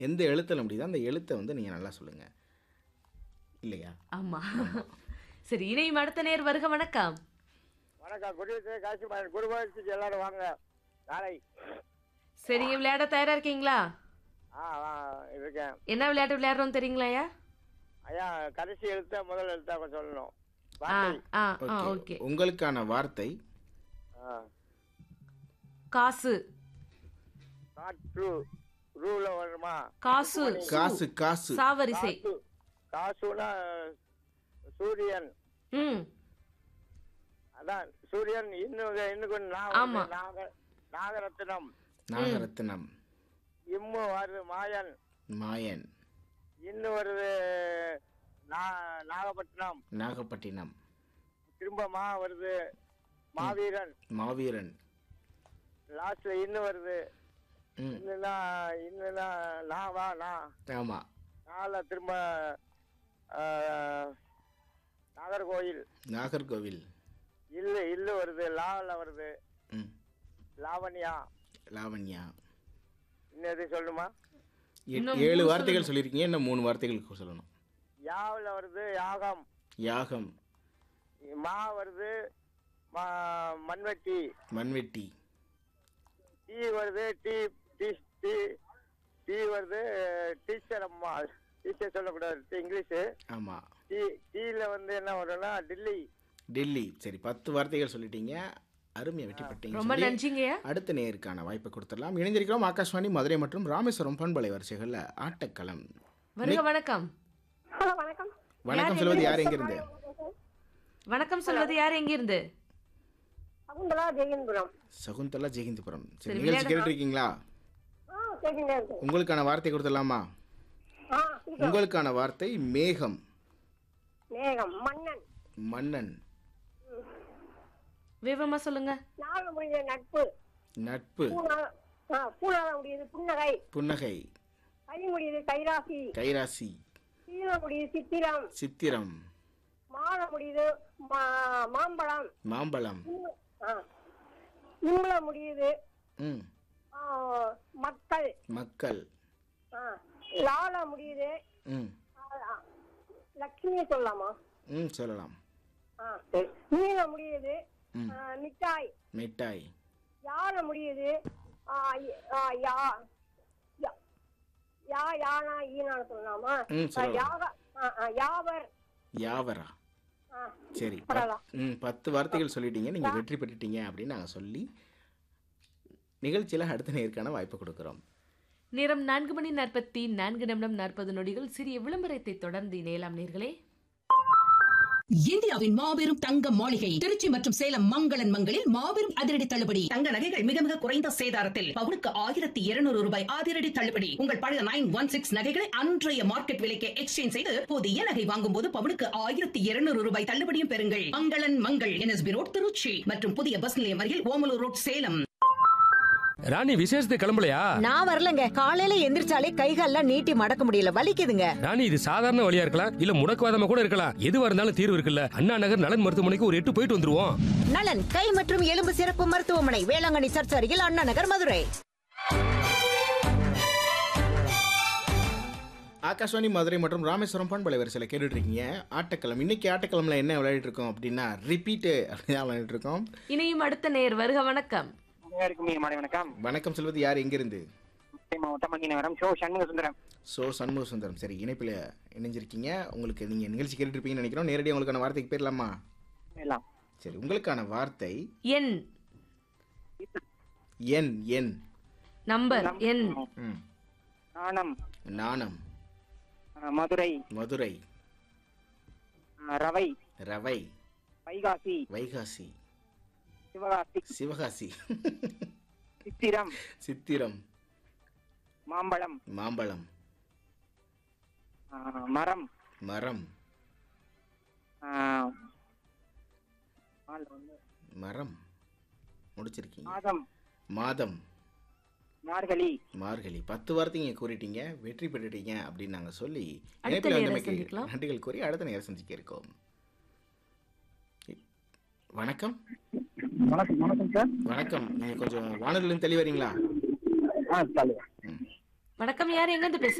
எந்த எழுத்துல முடியுதோ அந்த எழுத்தை வந்து நீங்கள் நல்லா சொல்லுங்கள் இல்லையா ஆமா சரி இணையும் அடுத்த நேர் வருக வணக்கம் வணக்கம் குடியரசு காசிமாயன் குருபாய்ச்சிக்கு எல்லாரும் வாங்க நாளை சரிங்க விளையாட தயாரா இருக்கீங்களா ஆ ஆ, இருக்கேன் என்ன விளையாட்டு விளையாடுறோம் தெரியுங்களாயா ஐயா கடைசி எழுத்தா முதல் எழுத்தா கொஞ்சம் சொல்லணும் ஆ வார்த்தை. ஆ ஆ ஓகே ஓகே உங்களுக்கான வார்த்தை ஆ. காசு காற்று ரூல வருமா காசு காசு காசு சாவரிசை காசு காசுனா சூரியன் ம் அதான் சூரியன் இன்னும் இன்னும் கொஞ்சம் நான் ஆமா. வருது. நாக நாகரத்னம் நாகரத்னம் இம்மு வருது மாயன் மாயன் இன்னும் வருது நா- நாகப்பட்டினம் நாகப்பட்டினம் திரும்ப மா வருது மாவீரன் மாவீரன் லாஸ்ட்ல இன்னும் வருது ம் இன்னும்னா இன்னும்னா நான் வா நான் ஆமாம் நாளை திரும்ப ஆ, நாகர்கோயில் நாகர்கோவில் இல்லு இல்லு வருது லாவில் வருது ம் லாவண்யா லாவண்யா இன்னும் எதுவும் சொல்லணுமா எ- இன்னும் ஏழு மூணு வார்த்தைகள் சொல்லியிருக்கீங்க இன்னும் மூணு வார்த்தைகள் சொல்லணும் யாவில் வருது யாகம் யாகம் மா வருது மா- மண்வெட்டி மண்வெட்டி டீ வருது டீ டீ டீ டீ வருது டீச்சர் அம்மா டீச்சர் சொல்லக்கூடாது டீ இங்கிலீஷு ஆமாம் டீ டீல வந்து என்ன வரும்னா டில்லி டெல்லி சரி பத்து வார்த்தைகள் சொல்லிட்டீங்க அருமையை வெற்றி பெற்றீங்க ரொம்ப சொல்லி நன்றிங்கய்யா அடுத்த நேருக்கான வாய்ப்பை கொடுத்துடலாம் இணைந்திருக்கிறோம் ஆகாஷ்வாணி மதுரை மற்றும் ராமேஸ்வரம் பண்பலை வரிசைகளில் ஆட்டக்களம் வருக வணக்கம் ஹலோ வணக்கம் வணக்கம் சொல்வது யார் எங்கிருந்து வணக்கம் சொல்வது யார் எங்கிருந்து சகுந்தலா ஜெயன்புரம் சகுந்தலா ஜெயந்திபுரம் சரி சரி, நிகழ்ச்சி விளையாட- கேட்டுருக்கீங்களா ஆ கேட்குங்க இருக்கு உங்களுக்கான வார்த்தை கொடுத்துடலாமா ஆ சீக்கிரம். உங்களுக்கான வார்த்தை மேகம் மேகம் மன்னன் மன்னன் விவரமா சொல்லுங்க நாலு முடிஞ்ச நட்பு நட்பு பூனா ஆ பூனால முடியுது புன்னகை புன்னகை கை முடியுது கைராசி கைராசி சீல முடியுது சித்திரம் சித்திரம் மால முடியுது மா- மாம்பழம் மாம்பழம் இம்மு- ஆ இம்முல முடியுது ம் ஆ, மக்கள் மக்கள் ஆ லால முடியுது ம் ஆ, ஆ. லட்சுமியை சொல்லலாமா ம் சொல்லலாம் ஆ சரி மீன முடியுது ம் ஆ, மிட்டாய் மிட்டாய் யார முடியுது ஆ, இ- ஆ, யா யா- யா யானா ஈனான்னு சொல்லலாமா ம் ஆ, சொல்லலாம் யாக ஆ, ஆ, யாவர் யாவரா ஆ, சரி பரவாயில்ல. பத்- ம் பத்து வார்த்தைகள் சொல்லிட்டீங்க நீங்கள் வெற்றி பெற்றுட்டீங்க அப்படின்னு நாங்கள் சொல்லி நிகழ்ச்சியில் அடுத்த நேருக்கான வாய்ப்பு கொடுக்குறோம் நேரம் நான்கு மணி நாற்பத்தி நான்கு நிமிடம் நாற்பது நொடிகள் சிறிய விளம்பரத்தை தொடர்ந்து இணையலாம் நேர்களே இந்தியாவின் மாபெரும் தங்க மாளிகை திருச்சி மற்றும் சேலம் மங்களன் மங்களில் மாபெரும் அதிரடி தள்ளுபடி தங்க நகைகள் மிக மிக குறைந்த சேதாரத்தில் பவுனுக்கு ஆயிரத்தி இருநூறு ரூபாய் அதிரடி தள்ளுபடி உங்கள் பழைய நைன் ஒன் சிக்ஸ் நகைகளை அன்றைய மார்க்கெட் விலைக்கு எக்ஸ்சேஞ்ச் செய்து புதிய நகை வாங்கும் போது பவுனுக்கு ஆயிரத்தி இருநூறு ரூபாய் தள்ளுபடியும் பெறுங்கள் மங்களன் மங்கள் என்எஸ்பி ரோட் திருச்சி மற்றும் புதிய பஸ் நிலையம் அருகில் ஓமலூர் ரோட் சேலம் ராணி விசேஷத்துக்கு கிளம்பலையா நான் வரலங்க காலையில எந்திரிச்சாலே கைகால்லாம் நீட்டி மடக்க முடியல வலிக்குதுங்க ராணி இது சாதாரண வழியா இருக்கலாம் இல்ல முடக்குவாதமா கூட இருக்கலாம் எதுவா இருந்தாலும் தீர்வு இருக்குல்ல அண்ணா நகர் நலன் மருத்துவமனைக்கு ஒரு எட்டு போயிட்டு வந்துருவோம் நலன் கை மற்றும் எலும்பு சிறப்பு மருத்துவமனை வேளாங்கண்ணி சர்ச் அருகில் அண்ணா நகர் மதுரை ஆகாஷ்வாணி மதுரை மற்றும் ராமேஸ்வரம் பண்பலை வரிசையில் கேட்டுட்டு இருக்கீங்க ஆட்டக்கிழமை இன்னைக்கு ஆட்டக்கிழமைல என்ன விளையாடிட்டு இருக்கோம் அப்படின்னா ரிப்பீட்டு அப்படின்னு விளையாடிட்டு இருக்கோம் இணையும் அடுத்த நேர் வருக வணக்கம் அனைவருக்கும் மிக மாலை வணக்கம் வணக்கம் சொல்வது யார் எங்கிருந்து மதுரை மாவட்டம் மங்கினவரம் ஷோ சண்முக சுந்தரம் ஸோ சண்முக சுந்தரம் சரி இணைப்பில் இணைஞ்சிருக்கீங்க உங்களுக்கு நீங்கள் நிகழ்ச்சி கேட்டுருப்பீங்கன்னு நினைக்கிறோம் நேரடியாக உங்களுக்கான வார்த்தைக்கு போயிடலாமா எல்லாம் சரி உங்களுக்கான வார்த்தை எண் என் என் நம்பர் எண் ம் நாணம் நாணம் ஆ, மதுரை மதுரை ஆ, ரவை ரவை வைகாசி வைகாசி சிவகாசி சிவகாசி சித்திரம் சித்திரம் மாம்பழம் மாம்பழம் ஆ, மரம் மரம் ஆ, ஆள் வந்து மரம் முடிச்சிருக்கீங்க மாதம் மாதம் மார்கழி மார்கழி பத்து வார்த்தைங்க கூறிட்டீங்க வெற்றி பெற்றுட்டீங்க அப்படின்னு நாங்கள் சொல்லி அடுத்த இணைப்பில் நேரம் வந்தமைக்கு சந்திக்கலாம். நன்றிகள் கூறி அடுத்த நேரம் சந்திக்க இருக்கோம் வணக்கம் வணக்கம் வணக்கம் சார் வணக்கம் நீங்கள் கொஞ்சம் வானொலியிலும் தெளிவரீங்களா ஆ சொல்லுங்க ம் வணக்கம் யார் எங்க இருந்து பேசுறீங்க